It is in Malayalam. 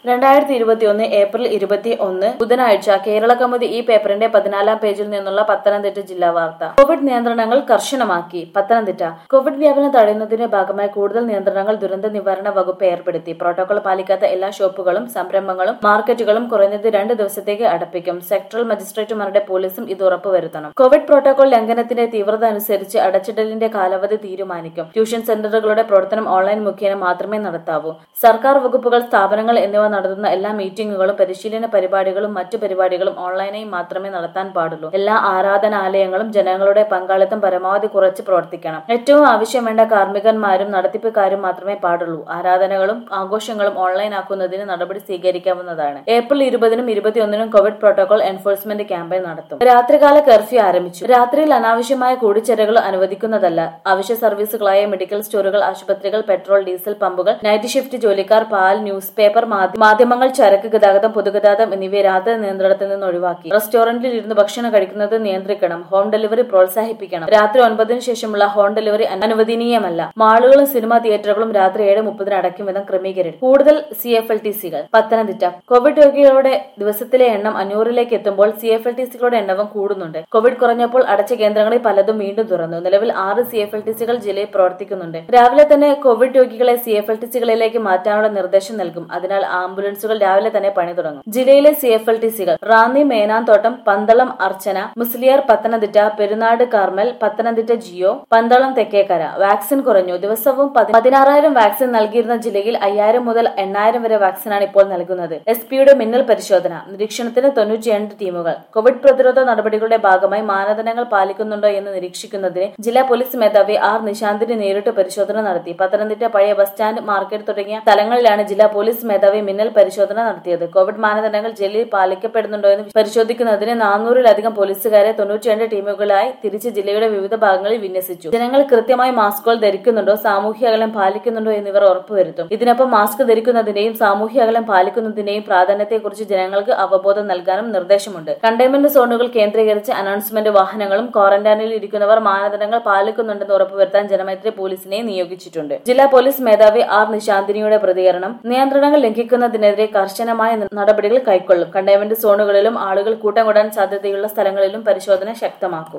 രണ്ടായിരത്തി ഇരുപത്തിയൊന്ന് ഏപ്രിൽ ഇരുപത്തി ഒന്ന് ബുധനാഴ്ച കേരള കൗമുദി ഈ പേപ്പറിന്റെ പതിനാലാം പേജിൽ നിന്നുള്ള പത്തനംതിട്ട ജില്ലാ വാർത്ത കോവിഡ് നിയന്ത്രണങ്ങൾ കർശനമാക്കി പത്തനംതിട്ട കോവിഡ് വ്യാപനം തടയുന്നതിന്റെ ഭാഗമായി കൂടുതൽ നിയന്ത്രണങ്ങൾ ദുരന്ത നിവാരണ വകുപ്പ് ഏർപ്പെടുത്തി പ്രോട്ടോകോൾ പാലിക്കാത്ത എല്ലാ ഷോപ്പുകളും സംരംഭങ്ങളും മാർക്കറ്റുകളും കുറഞ്ഞത് രണ്ട് ദിവസത്തേക്ക് അടപ്പിക്കും സെക്ടറൽ മജിസ്ട്രേറ്റുമാരുടെ പോലീസും ഇത് ഉറപ്പുവരുത്തണം കോവിഡ് പ്രോട്ടോകോൾ ലംഘനത്തിന്റെ തീവ്രത അനുസരിച്ച് അടച്ചിടലിന്റെ കാലാവധി തീരുമാനിക്കും ട്യൂഷൻ സെന്ററുകളുടെ പ്രവർത്തനം ഓൺലൈൻ മുഖേന മാത്രമേ നടത്താവൂ സർക്കാർ വകുപ്പുകൾ സ്ഥാപനങ്ങൾ എന്നിവ നടത്തുന്ന എല്ലാ മീറ്റിംഗുകളും പരിശീലന പരിപാടികളും മറ്റു പരിപാടികളും ഓൺലൈനായി മാത്രമേ നടത്താൻ പാടുള്ളൂ എല്ലാ ആരാധനാലയങ്ങളും ജനങ്ങളുടെ പങ്കാളിത്തം പരമാവധി കുറച്ച് പ്രവർത്തിക്കണം ഏറ്റവും ആവശ്യം വേണ്ട കാർമ്മികന്മാരും നടത്തിപ്പുകാരും മാത്രമേ പാടുള്ളൂ ആരാധനകളും ആഘോഷങ്ങളും ഓൺലൈൻ ആക്കുന്നതിന് നടപടി സ്വീകരിക്കാവുന്നതാണ് ഏപ്രിൽ ഇരുപതിനും ഇരുപത്തിയൊന്നിനും കോവിഡ് പ്രോട്ടോകോൾ എൻഫോഴ്സ്മെന്റ് ക്യാമ്പയിൻ നടത്തും രാത്രികാല കർഫ്യൂ ആരംഭിച്ചു രാത്രിയിൽ അനാവശ്യമായ കൂടിച്ചേരകൾ അനുവദിക്കുന്നതല്ല അവശ്യ സർവീസുകളായ മെഡിക്കൽ സ്റ്റോറുകൾ ആശുപത്രികൾ പെട്രോൾ ഡീസൽ പമ്പുകൾ നൈറ്റ് ഷിഫ്റ്റ് ജോലിക്കാർ പാൽ ന്യൂസ് പേപ്പർ മാധ്യമങ്ങൾ ചരക്ക് ഗതാഗതം പൊതുഗതാഗതം എന്നിവയെ രാത്രി നിയന്ത്രണത്തിൽ നിന്ന് ഒഴിവാക്കി റെസ്റ്റോറന്റിൽ ഇരുന്ന് ഭക്ഷണം കഴിക്കുന്നത് നിയന്ത്രിക്കണം ഹോം ഡെലിവറി പ്രോത്സാഹിപ്പിക്കണം രാത്രി ഒൻപതിനു ശേഷമുള്ള ഹോം ഡെലിവറി അനുവദനീയമല്ല മാളുകളും സിനിമാ തിയേറ്ററുകളും രാത്രി ഏഴ് മുപ്പതിന് അടയ്ക്കും വിധം ക്രമീകരിക്കും കൂടുതൽ സി എഫ് എൽ ടി സികൾ പത്തനംതിട്ട കോവിഡ് രോഗികളുടെ ദിവസത്തിലെ എണ്ണം അഞ്ഞൂറിലേക്ക് എത്തുമ്പോൾ സി എഫ് എൽ ടി സികളുടെ എണ്ണവും കൂടുന്നുണ്ട് കോവിഡ് കുറഞ്ഞപ്പോൾ അടച്ച കേന്ദ്രങ്ങളിൽ പലതും വീണ്ടും തുറന്നു നിലവിൽ ആറ് സി എഫ് എൽ ടി സികൾ ജില്ലയിൽ പ്രവർത്തിക്കുന്നുണ്ട് രാവിലെ തന്നെ കോവിഡ് രോഗികളെ സി എഫ് എൽ ടി സികളിലേക്ക് മാറ്റാനുള്ള നിർദ്ദേശം നൽകും അതിനാൽ ആംബുലൻസുകൾ രാവിലെ തന്നെ പണി തുടങ്ങും ജില്ലയിലെ സി എഫ് എൽ ടി സികൾ റാന്നി മേനാന്തോട്ടം പന്തളം അർച്ചന മുസ്ലിയാർ പത്തനംതിട്ട പെരുനാട് കാർമൽ പത്തനംതിട്ട ജിയോ പന്തളം തെക്കേക്കര വാക്സിൻ കുറഞ്ഞു ദിവസവും പതിനാറായിരം വാക്സിൻ നൽകിയിരുന്ന ജില്ലയിൽ അയ്യായിരം മുതൽ എണ്ണായിരം വരെ വാക്സിനാണ് ഇപ്പോൾ നൽകുന്നത് എസ് പിയുടെ മിന്നൽ പരിശോധന നിരീക്ഷണത്തിന് തൊണ്ണൂറ്റിരണ്ട് ടീമുകൾ കോവിഡ് പ്രതിരോധ നടപടികളുടെ ഭാഗമായി മാനദണ്ഡങ്ങൾ പാലിക്കുന്നുണ്ടോ എന്ന് നിരീക്ഷിക്കുന്നതിന് ജില്ലാ പോലീസ് മേധാവി ആർ നിശാന്തിന് നേരിട്ട് പരിശോധന നടത്തി പത്തനംതിട്ട പഴയ ബസ് സ്റ്റാൻഡ് മാർക്കറ്റ് തുടങ്ങിയ സ്ഥലങ്ങളിലാണ് ജില്ലാ പോലീസ് മേധാവി മിന്നൽ പരിശോധന നടത്തിയത് കോവിഡ് മാനദണ്ഡങ്ങൾ ജില്ലയിൽ പാലിക്കപ്പെടുന്നുണ്ടോ എന്ന് പരിശോധിക്കുന്നതിന് നാനൂറിലധികം പോലീസുകാരെ തൊണ്ണൂറ്റിരണ്ട് ടീമുകളായി തിരിച്ച് ജില്ലയുടെ വിവിധ ഭാഗങ്ങളിൽ വിന്യസിച്ചു ജനങ്ങൾ കൃത്യമായി മാസ്കുകൾ ധരിക്കുന്നുണ്ടോ സാമൂഹ്യ അകലം പാലിക്കുന്നുണ്ടോ എന്നിവർ ഉറപ്പുവരുത്തും ഇതിനൊപ്പം മാസ്ക് ധരിക്കുന്നതിന്റെയും സാമൂഹ്യ അകലം പാലിക്കുന്നതിന്റെയും പ്രാധാന്യത്തെക്കുറിച്ച് ജനങ്ങൾക്ക് അവബോധം നൽകാനും നിർദ്ദേശമുണ്ട് കണ്ടെയ്ൻമെന്റ് സോണുകൾ കേന്ദ്രീകരിച്ച് അനൗൺസ്മെന്റ് വാഹനങ്ങളും ക്വാറന്റൈനിൽ ഇരിക്കുന്നവർ മാനദണ്ഡങ്ങൾ പാലിക്കുന്നുണ്ടെന്ന് ഉറപ്പുവരുത്താൻ ജനമൈത്രി പോലീസിനെ നിയോഗിച്ചിട്ടുണ്ട് ജില്ലാ പോലീസ് മേധാവി ആർ നിശാന്തിനിയുടെ പ്രതികരണം നിയന്ത്രണങ്ങൾ ലംഘിക്കുന്നതിനെതിരെ കർശനമായ നടപടികൾ കൈക്കൊള്ളും കണ്ടെയ്ൻമെന്റ് സോണുകളിലും ആളുകൾ കൂട്ടം കൂടാൻ സാധ്യതയുള്ള സ്ഥലങ്ങളിലും പരിശോധന ശക്തമാക്കും